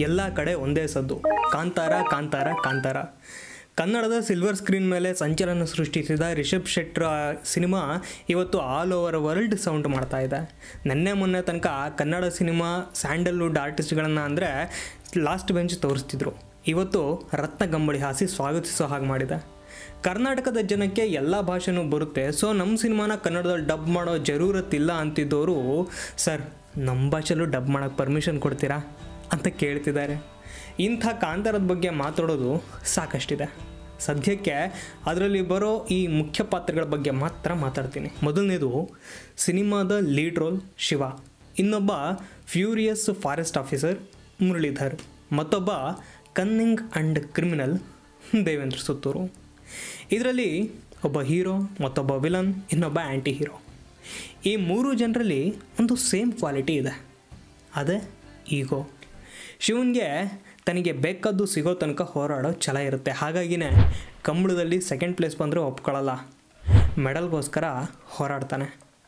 ಎಲ್ಲ ಕಡೆ ಒಂದೇ ಸದ್ದು ಕಾಂತಾರ ಕಾಂತಾರ ಕಾಂತಾರ ಕನ್ನಡದ ಸಿಲ್ವರ್ ಸ್ಕ್ರೀನ್ ಮೇಲೆ ಸಂಚಲನ ಸೃಷ್ಟಿಸಿದ ರಿಷಬ್ ಶೆಟ್ರ ಸಿನಿಮಾ ಇವತ್ತು ಆಲ್ ಓವರ್ ವರ್ಲ್ಡ್ ಸೌಂಡ್ ಮಾಡ್ತಾ ಇದೆ ನಿನ್ನೆ ಮೊನ್ನೆ ತನಕ ಕನ್ನಡ ಸಿನಿಮಾ ಸ್ಯಾಂಡಲ್ವುಡ್ ಆರ್ಟಿಸ್ಟ್ಗಳನ್ನು ಅಂದರೆ ಲಾಸ್ಟ್ ಬೆಂಚ್ ತೋರಿಸ್ತಿದ್ರು ಇವತ್ತು ರತ್ನ ಗಂಬಳಿ ಹಾಸಿ ಸ್ವಾಗತಿಸೋ ಹಾಗೆ ಮಾಡಿದೆ ಕರ್ನಾಟಕದ ಜನಕ್ಕೆ ಎಲ್ಲ ಭಾಷೆನೂ ಬರುತ್ತೆ ಸೊ ನಮ್ಮ ಸಿನಿಮಾನ ಕನ್ನಡದಲ್ಲಿ ಡಬ್ ಮಾಡೋ ಜರೂರತ್ತಿಲ್ಲ ಅಂತಿದ್ದವರು ಸರ್ ನಮ್ಮ ಭಾಷೆಲ್ಲೂ ಡಬ್ ಮಾಡೋಕ್ಕೆ ಪರ್ಮಿಷನ್ ಕೊಡ್ತೀರಾ ಅಂತ ಕೇಳ್ತಿದ್ದಾರೆ ಇಂಥ ಕಾಂತಾರದ ಬಗ್ಗೆ ಮಾತಾಡೋದು ಸಾಕಷ್ಟಿದೆ ಸದ್ಯಕ್ಕೆ ಅದರಲ್ಲಿ ಬರೋ ಈ ಮುಖ್ಯ ಪಾತ್ರಗಳ ಬಗ್ಗೆ ಮಾತ್ರ ಮಾತಾಡ್ತೀನಿ ಮೊದಲನೇದು ಸಿನಿಮಾದ ಲೀಡ್ ರೋಲ್ ಶಿವ ಇನ್ನೊಬ್ಬ ಫ್ಯೂರಿಯಸ್ ಫಾರೆಸ್ಟ್ ಆಫೀಸರ್ ಮುರಳೀಧರ್ ಮತ್ತೊಬ್ಬ cunning and criminal Devendra Suttur ಇದರಲ್ಲಿ ಒಬ್ಬ ಹೀರೋ ಮತ್ತೊಬ್ಬ ವಿಲನ್ ಇನ್ನೊಬ್ಬ ಆ್ಯಂಟಿ ಹೀರೋ ಈ ಮೂರು ಜನರಲ್ಲಿ ಒಂದು ಸೇಮ್ ಕ್ವಾಲಿಟಿ ಇದೆ ಅದೇ ಈಗೋ ಶಿವನ್ಗೆ ತನಗೆ ಬೇಕಾದ್ದು ಸಿಗೋ ತನಕ ಹೋರಾಡೋ ಛಲ ಇರುತ್ತೆ ಹಾಗಾಗಿನೇ ಕಂಬಳದಲ್ಲಿ ಸೆಕೆಂಡ್ ಪ್ಲೇಸ್ ಬಂದರೆ ಒಪ್ಕೊಳ್ಳಲ್ಲ ಮೆಡಲ್ಗೋಸ್ಕರ ಹೋರಾಡ್ತಾನೆ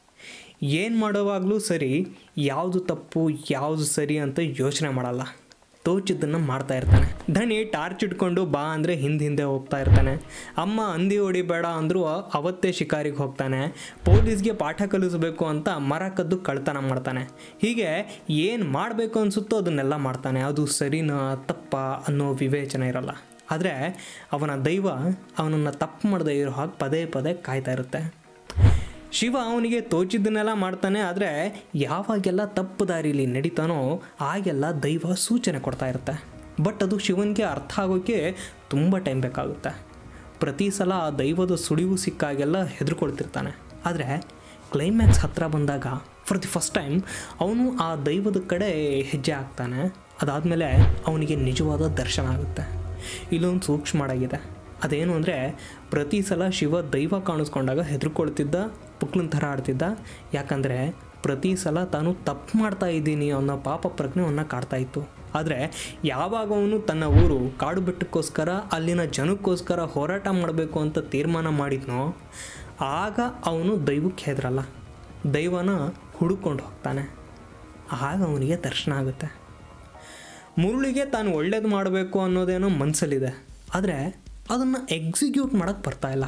ಏನು ಮಾಡೋವಾಗಲೂ ಸರಿ ಯಾವುದು ತಪ್ಪು ಯಾವುದು ಸರಿ ಅಂತ ಯೋಚನೆ ಮಾಡಲ್ಲ ತೋಚಿದ್ದನ್ನು ಮಾಡ್ತಾ ಇರ್ತಾನೆ ಧನಿ ಟಾರ್ಚ್ ಇಟ್ಕೊಂಡು ಬಾ ಅಂದರೆ ಹಿಂದೆ ಹಿಂದೆ ಹೋಗ್ತಾ ಇರ್ತಾನೆ ಅಮ್ಮ ಹಂದಿ ಹೊಡಿಬೇಡ ಅಂದರೂ ಅವತ್ತೇ ಶಿಕಾರಿಗೆ ಹೋಗ್ತಾನೆ ಪೊಲೀಸ್ಗೆ ಪಾಠ ಕಲಿಸಬೇಕು ಅಂತ ಮರ ಕದ್ದು ಕಳ್ತನ ಮಾಡ್ತಾನೆ ಹೀಗೆ ಏನು ಮಾಡಬೇಕು ಅನಿಸುತ್ತೋ ಅದನ್ನೆಲ್ಲ ಮಾಡ್ತಾನೆ ಅದು ಸರಿನಾ ತಪ್ಪ ಅನ್ನೋ ವಿವೇಚನೆ ಇರಲ್ಲ ಆದರೆ ಅವನ ದೈವ ಅವನನ್ನು ತಪ್ಪು ಮಾಡದೇ ಇರೋ ಹಾಗೆ ಪದೇ ಪದೇ ಕಾಯ್ತಾ ಇರುತ್ತೆ ಶಿವ ಅವನಿಗೆ ತೋಚಿದ್ದನ್ನೆಲ್ಲ ಮಾಡ್ತಾನೆ ಆದರೆ ಯಾವಾಗೆಲ್ಲ ತಪ್ಪು ದಾರಿಲಿ ನಡೀತಾನೋ ಆಗೆಲ್ಲ ದೈವ ಸೂಚನೆ ಕೊಡ್ತಾ ಇರುತ್ತೆ ಬಟ್ ಅದು ಶಿವನಿಗೆ ಅರ್ಥ ಆಗೋಕ್ಕೆ ತುಂಬ ಟೈಮ್ ಬೇಕಾಗುತ್ತೆ ಪ್ರತಿ ಸಲ ಆ ದೈವದ ಸುಳಿವು ಸಿಕ್ಕಾಗೆಲ್ಲ ಹೆದರ್ಕೊಳ್ತಿರ್ತಾನೆ ಆದರೆ ಕ್ಲೈಮ್ಯಾಕ್ಸ್ ಹತ್ರ ಬಂದಾಗ ಫಾರ್ ದಿ ಫಸ್ಟ್ ಟೈಮ್ ಅವನು ಆ ದೈವದ ಕಡೆ ಹೆಜ್ಜೆ ಹಾಕ್ತಾನೆ ಅದಾದಮೇಲೆ ಅವನಿಗೆ ನಿಜವಾದ ದರ್ಶನ ಆಗುತ್ತೆ ಇಲ್ಲೊಂದು ಸೂಕ್ಷ್ಮ ಮಾಡಾಗಿದೆ ಅದೇನು ಅಂದರೆ ಪ್ರತಿ ಸಲ ಶಿವ ದೈವ ಕಾಣಿಸ್ಕೊಂಡಾಗ ಹೆದರ್ಕೊಳ್ತಿದ್ದ ಪುಕ್ಲನ್ ಥರ ಆಡ್ತಿದ್ದ ಯಾಕಂದರೆ ಪ್ರತಿ ಸಲ ತಾನು ತಪ್ಪು ಮಾಡ್ತಾ ಇದ್ದೀನಿ ಅನ್ನೋ ಪಾಪ ಪ್ರಜ್ಞೆ ಅವನ್ನ ಕಾಡ್ತಾ ಇತ್ತು ಆದರೆ ಯಾವಾಗ ಅವನು ತನ್ನ ಊರು ಕಾಡು ಬೆಟ್ಟಕ್ಕೋಸ್ಕರ ಅಲ್ಲಿನ ಜನಕ್ಕೋಸ್ಕರ ಹೋರಾಟ ಮಾಡಬೇಕು ಅಂತ ತೀರ್ಮಾನ ಮಾಡಿದ್ನೋ ಆಗ ಅವನು ದೈವಕ್ಕೆ ಹೆದರಲ್ಲ ದೈವನ ಹುಡುಕೊಂಡು ಹೋಗ್ತಾನೆ ಆಗ ಅವನಿಗೆ ದರ್ಶನ ಆಗುತ್ತೆ ಮುರುಳಿಗೆ ತಾನು ಒಳ್ಳೇದು ಮಾಡಬೇಕು ಅನ್ನೋದೇನೋ ಮನಸ್ಸಲ್ಲಿದೆ ಆದರೆ ಅದನ್ನು ಎಕ್ಸಿಕ್ಯೂಟ್ ಮಾಡೋಕ್ಕೆ ಬರ್ತಾ ಇಲ್ಲ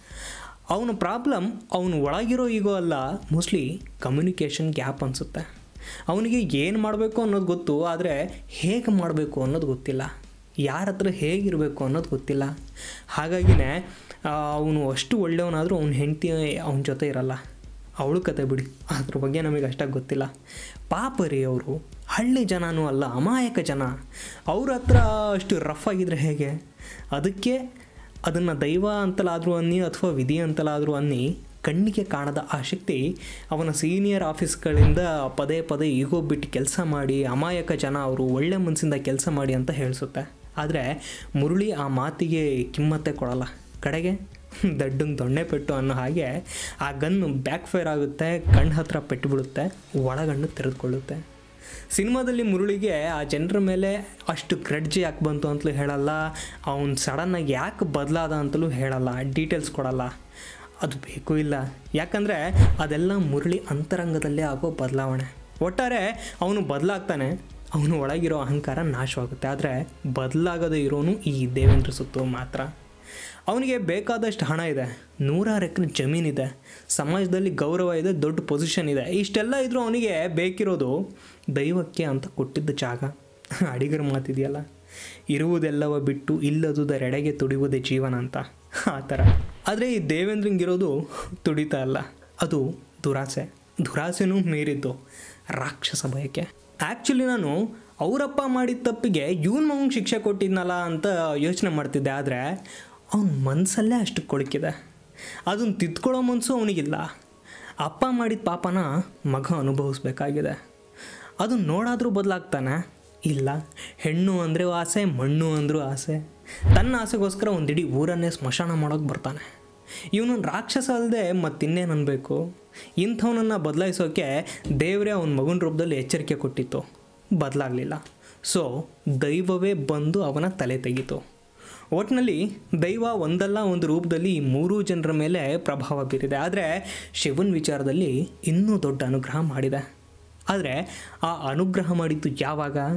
ಅವನ ಪ್ರಾಬ್ಲಮ್ ಅವನು ಒಳಗಿರೋ ಈಗೋ ಅಲ್ಲ ಮೋಸ್ಟ್ಲಿ ಕಮ್ಯುನಿಕೇಷನ್ ಗ್ಯಾಪ್ ಅನಿಸುತ್ತೆ ಅವನಿಗೆ ಏನು ಮಾಡಬೇಕು ಅನ್ನೋದು ಗೊತ್ತು ಆದರೆ ಹೇಗೆ ಮಾಡಬೇಕು ಅನ್ನೋದು ಗೊತ್ತಿಲ್ಲ ಯಾರ ಹತ್ರ ಹೇಗಿರಬೇಕು ಅನ್ನೋದು ಗೊತ್ತಿಲ್ಲ ಹಾಗಾಗಿನೇ ಅವನು ಅಷ್ಟು ಒಳ್ಳೆಯವನಾದರೂ ಅವನ ಹೆಂಡತಿ ಅವನ ಜೊತೆ ಇರಲ್ಲ ಅವಳು ಕತೆ ಬಿಡಿ ಅದ್ರ ಬಗ್ಗೆ ನಮಗೆ ಅಷ್ಟಾಗಿ ಗೊತ್ತಿಲ್ಲ ಪಾಪ ರೀ ಅವರು ಹಳ್ಳಿ ಜನನೂ ಅಲ್ಲ ಅಮಾಯಕ ಜನ ಅವ್ರ ಹತ್ರ ಅಷ್ಟು ರಫ್ ಆಗಿದ್ರೆ ಹೇಗೆ ಅದಕ್ಕೆ ಅದನ್ನು ದೈವ ಅಂತಲಾದರೂ ಅನ್ನಿ ಅಥವಾ ವಿಧಿ ಅಂತಲಾದರೂ ಅನ್ನಿ ಕಣ್ಣಿಗೆ ಕಾಣದ ಆ ಶಕ್ತಿ ಅವನ ಸೀನಿಯರ್ ಆಫೀಸ್ಗಳಿಂದ ಪದೇ ಪದೇ ಈಗೋ ಬಿಟ್ಟು ಕೆಲಸ ಮಾಡಿ ಅಮಾಯಕ ಜನ ಅವರು ಒಳ್ಳೆ ಮನಸ್ಸಿಂದ ಕೆಲಸ ಮಾಡಿ ಅಂತ ಹೇಳಿಸುತ್ತೆ ಆದರೆ ಮುರುಳಿ ಆ ಮಾತಿಗೆ ಕಿಮ್ಮತ್ತೆ ಕೊಡಲ್ಲ ಕಡೆಗೆ ದಡ್ಡಂಗೆ ದೊಣ್ಣೆ ಪೆಟ್ಟು ಅನ್ನೋ ಹಾಗೆ ಆ ಗನ್ನು ಬ್ಯಾಕ್ ಫೈರ್ ಆಗುತ್ತೆ ಕಣ್ಣು ಹತ್ರ ಪೆಟ್ಟು ಬಿಡುತ್ತೆ ಒಳಗಣ್ಣು ತೆರೆದುಕೊಳ್ಳುತ್ತೆ ಸಿನಿಮಾದಲ್ಲಿ ಮುರುಳಿಗೆ ಆ ಜನರ ಮೇಲೆ ಅಷ್ಟು ಗ್ರಡ್ಜ್ ಯಾಕೆ ಬಂತು ಅಂತಲೂ ಹೇಳಲ್ಲ ಅವನು ಸಡನ್ನಾಗಿ ಯಾಕೆ ಬದಲಾದ ಅಂತಲೂ ಹೇಳಲ್ಲ ಡೀಟೇಲ್ಸ್ ಕೊಡಲ್ಲ ಅದು ಬೇಕು ಇಲ್ಲ ಯಾಕಂದರೆ ಅದೆಲ್ಲ ಮುರಳಿ ಅಂತರಂಗದಲ್ಲೇ ಆಗೋ ಬದಲಾವಣೆ ಒಟ್ಟಾರೆ ಅವನು ಬದಲಾಗ್ತಾನೆ ಅವನು ಒಳಗಿರೋ ಅಹಂಕಾರ ನಾಶವಾಗುತ್ತೆ ಆದರೆ ಬದಲಾಗದೇ ಇರೋನು ಈ ದೇವೇಂದ್ರ ಸುತ್ತು ಮಾತ್ರ ಅವನಿಗೆ ಬೇಕಾದಷ್ಟು ಹಣ ಇದೆ ನೂರಾರು ಎಕರೆ ಜಮೀನಿದೆ ಸಮಾಜದಲ್ಲಿ ಗೌರವ ಇದೆ ದೊಡ್ಡ ಪೊಸಿಷನ್ ಇದೆ ಇಷ್ಟೆಲ್ಲ ಇದ್ರೂ ಅವನಿಗೆ ಬೇಕಿರೋದು ದೈವಕ್ಕೆ ಅಂತ ಕೊಟ್ಟಿದ್ದ ಜಾಗ ಅಡಿಗರ ಮಾತಿದೆಯಲ್ಲ ಇರುವುದೆಲ್ಲವ ಬಿಟ್ಟು ಇಲ್ಲದುದರೆಡೆಗೆ ತುಡಿಯುವುದೇ ಜೀವನ ಅಂತ ಆ ಥರ ಆದರೆ ಈ ದೇವೇಂದ್ರಂಗಿರೋದು ತುಡಿತ ಅಲ್ಲ ಅದು ದುರಾಸೆ ದುರಾಸೆನೂ ಮೀರಿದ್ದು ರಾಕ್ಷಸ ಬಯಕೆ ಆ್ಯಕ್ಚುಲಿ ನಾನು ಅವರಪ್ಪ ಮಾಡಿದ ತಪ್ಪಿಗೆ ಇವನ್ ಮಗಂಗೆ ಶಿಕ್ಷೆ ಕೊಟ್ಟಿದ್ನಲ್ಲ ಅಂತ ಯೋಚನೆ ಮಾಡ್ತಿದ್ದೆ ಆದರೆ ಅವನ ಮನಸ್ಸಲ್ಲೇ ಅಷ್ಟು ಕೊಳಕಿದೆ ಅದನ್ನು ತಿದ್ಕೊಳ್ಳೋ ಮನಸ್ಸು ಅವನಿಗಿಲ್ಲ ಅಪ್ಪ ಮಾಡಿದ ಪಾಪನ ಮಗ ಅನುಭವಿಸ್ಬೇಕಾಗಿದೆ ಅದು ನೋಡಾದರೂ ಬದಲಾಗ್ತಾನೆ ಇಲ್ಲ ಹೆಣ್ಣು ಅಂದರೆ ಆಸೆ ಮಣ್ಣು ಅಂದರೂ ಆಸೆ ತನ್ನ ಆಸೆಗೋಸ್ಕರ ಒಂದಿಡೀ ಊರನ್ನೇ ಸ್ಮಶಾನ ಮಾಡೋಕೆ ಬರ್ತಾನೆ ಇವನು ರಾಕ್ಷಸ ಅಲ್ಲದೆ ಮತ್ತಿನ್ನೇನು ಅನ್ಬೇಕು ಇಂಥವನನ್ನು ಬದಲಾಯಿಸೋಕೆ ದೇವರೇ ಅವನ ಮಗನ ರೂಪದಲ್ಲಿ ಎಚ್ಚರಿಕೆ ಕೊಟ್ಟಿತ್ತು ಬದಲಾಗಲಿಲ್ಲ ಸೊ ದೈವವೇ ಬಂದು ಅವನ ತಲೆ ತೆಗೀತು ಒಟ್ಟಿನಲ್ಲಿ ದೈವ ಒಂದಲ್ಲ ಒಂದು ರೂಪದಲ್ಲಿ ಈ ಮೂರೂ ಜನರ ಮೇಲೆ ಪ್ರಭಾವ ಬೀರಿದೆ ಆದರೆ ಶಿವನ್ ವಿಚಾರದಲ್ಲಿ ಇನ್ನೂ ದೊಡ್ಡ ಅನುಗ್ರಹ ಮಾಡಿದೆ ಆದರೆ ಆ ಅನುಗ್ರಹ ಮಾಡಿದ್ದು ಯಾವಾಗ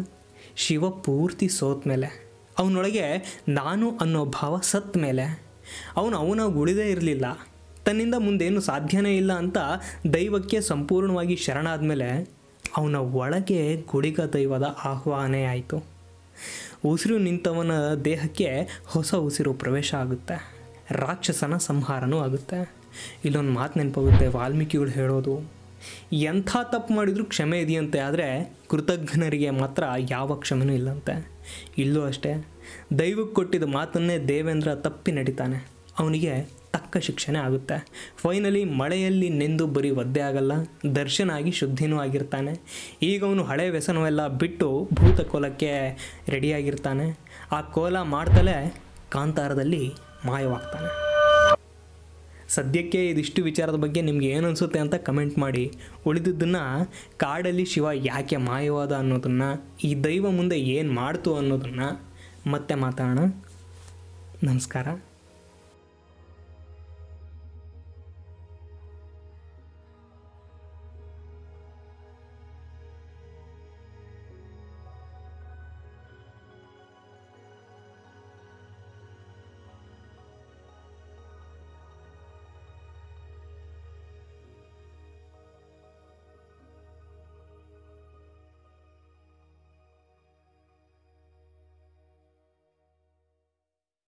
ಶಿವ ಪೂರ್ತಿ ಸೋತ ಮೇಲೆ ಅವನೊಳಗೆ ನಾನು ಅನ್ನೋ ಭಾವ ಸತ್ ಮೇಲೆ ಅವನು ಅವನ ಉಳಿದೇ ಇರಲಿಲ್ಲ ತನ್ನಿಂದ ಮುಂದೇನು ಸಾಧ್ಯನೇ ಇಲ್ಲ ಅಂತ ದೈವಕ್ಕೆ ಸಂಪೂರ್ಣವಾಗಿ ಶರಣಾದ ಮೇಲೆ ಅವನ ಒಳಗೆ ಗುಳಿಗ ದೈವದ ಆಹ್ವಾನೇ ಆಯಿತು ಉಸಿರು ನಿಂತವನ ದೇಹಕ್ಕೆ ಹೊಸ ಉಸಿರು ಪ್ರವೇಶ ಆಗುತ್ತೆ ರಾಕ್ಷಸನ ಸಂಹಾರನೂ ಆಗುತ್ತೆ ಇಲ್ಲೊಂದು ಮಾತು ನೆನಪಾಗುತ್ತೆ ವಾಲ್ಮೀಕಿಗಳು ಹೇಳೋದು ಎಂಥ ತಪ್ಪು ಮಾಡಿದರೂ ಕ್ಷಮೆ ಇದೆಯಂತೆ ಆದರೆ ಕೃತಜ್ಞರಿಗೆ ಮಾತ್ರ ಯಾವ ಕ್ಷಮೆನೂ ಇಲ್ಲಂತೆ ಇಲ್ಲೂ ಅಷ್ಟೇ ದೈವಕ್ಕೆ ಕೊಟ್ಟಿದ್ದ ಮಾತನ್ನೇ ದೇವೇಂದ್ರ ತಪ್ಪಿ ನಡೀತಾನೆ ಅವನಿಗೆ ತಕ್ಕ ಶಿಕ್ಷಣೆ ಆಗುತ್ತೆ ಫೈನಲಿ ಮಳೆಯಲ್ಲಿ ನೆಂದು ಬರೀ ಒದ್ದೆ ಆಗಲ್ಲ ದರ್ಶನ ಆಗಿ ಶುದ್ಧಿನೂ ಆಗಿರ್ತಾನೆ ಈಗ ಅವನು ಹಳೆ ವ್ಯಸನವೆಲ್ಲ ಬಿಟ್ಟು ಭೂತ ಕೋಲಕ್ಕೆ ರೆಡಿಯಾಗಿರ್ತಾನೆ ಆ ಕೋಲ ಮಾಡ್ತಲೇ ಕಾಂತಾರದಲ್ಲಿ ಮಾಯವಾಗ್ತಾನೆ ಸದ್ಯಕ್ಕೆ ಇದಿಷ್ಟು ವಿಚಾರದ ಬಗ್ಗೆ ನಿಮ್ಗೆ ಏನು ಅನಿಸುತ್ತೆ ಅಂತ ಕಮೆಂಟ್ ಮಾಡಿ ಉಳಿದಿದ್ದನ್ನು ಕಾಡಲ್ಲಿ ಶಿವ ಯಾಕೆ ಮಾಯವಾದ ಅನ್ನೋದನ್ನು ಈ ದೈವ ಮುಂದೆ ಏನು ಮಾಡ್ತು ಅನ್ನೋದನ್ನು ಮತ್ತೆ ಮಾತಾಡೋಣ ನಮಸ್ಕಾರ